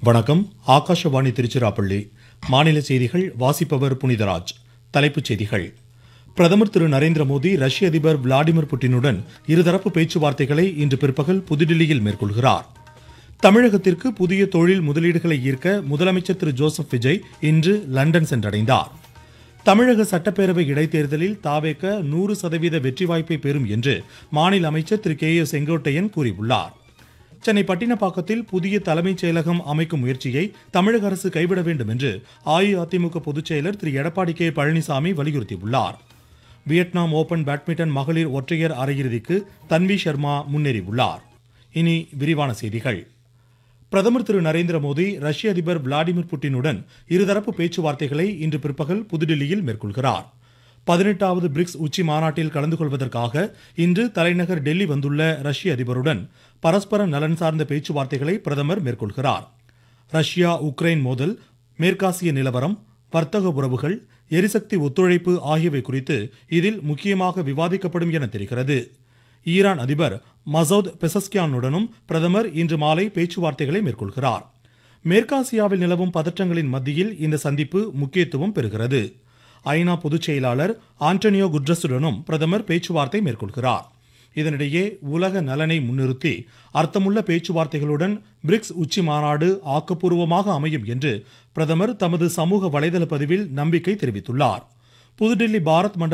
வணக்கம் ஆகாஷவாணி திருச்சிராப்பள்ளி மாநில செய்திகள் வாசிப்பவர் புனிதராஜ் தலைப்புச் செய்திகள் பிரதமர் திரு நரேந்திர மோடி ரஷ்ய அதிபர் விளாடிமிர் புட்டினுடன் இருதரப்பு பேச்சுவார்த்தைகளை இன்று பிற்பகல் புதுடில்லியில் மேற்கொள்கிறார் தமிழகத்திற்கு புதிய தொழில் முதலீடுகளை ஈர்க்க முதலமைச்சர் திரு ஜோசப் விஜய் இன்று லண்டன் சென்றடைந்தார் தமிழக சட்டப்பேரவை இடைத்தேர்தலில் தாவேக நூறு சதவீத வெற்றி வாய்ப்பை பெறும் என்று மாநில அமைச்சர் திரு கே ஏ செங்கோட்டையன் கூறியுள்ளார் சென்னை பட்டினப்பாக்கத்தில் புதிய தலைமைச் செயலகம் அமைக்கும் முயற்சியை தமிழக அரசு கைவிட வேண்டும் என்று அஇஅதிமுக பொதுச் செயலர் திரு எடப்பாடி கே பழனிசாமி வலியுறுத்தியுள்ளார் வியட்நாம் ஓபன் பேட்மிண்டன் மகளிர் ஒற்றையர் அரையிறுதிக்கு தன்வி சர்மா முன்னேறியுள்ளார் இனி விரிவான செய்திகள் பிரதமர் திரு நரேந்திர மோடி ரஷ்ய அதிபர் விளாடிமிர் புட்டினுடன் இருதரப்பு பேச்சுவார்த்தைகளை இன்று பிற்பகல் புதுடில்லியில் மேற்கொள்கிறார் பதினெட்டாவது பிரிக்ஸ் உச்சி மாநாட்டில் கலந்து கொள்வதற்காக இன்று தலைநகர் டெல்லி வந்துள்ள ரஷ்ய அதிபருடன் பரஸ்பர நலன் சார்ந்த பேச்சுவார்த்தைகளை பிரதமர் மேற்கொள்கிறார் ரஷ்யா உக்ரைன் மோதல் மேற்காசிய நிலவரம் வர்த்தக உறவுகள் எரிசக்தி ஒத்துழைப்பு ஆகியவை குறித்து இதில் முக்கியமாக விவாதிக்கப்படும் என தெரிகிறது ஈரான் அதிபர் மசௌத் பெசஸ்கியானுடனும் பிரதமர் இன்று மாலை பேச்சுவார்த்தைகளை மேற்கொள்கிறார் மேற்காசியாவில் நிலவும் பதற்றங்களின் மத்தியில் இந்த சந்திப்பு முக்கியத்துவம் பெறுகிறது ஐநா பொதுச் செயலாளர் ஆண்டனியோ குட்ரஸுடனும் பிரதமர் பேச்சுவார்த்தை மேற்கொள்கிறார் இதனிடையே உலக நலனை முன்னிறுத்தி அர்த்தமுள்ள பேச்சுவார்த்தைகளுடன் பிரிக்ஸ் உச்சி மாநாடு ஆக்கப்பூர்வமாக அமையும் என்று பிரதமர் தமது சமூக வலைதள பதிவில் நம்பிக்கை தெரிவித்துள்ளார் புதுடில்லி பாரத் மண்டப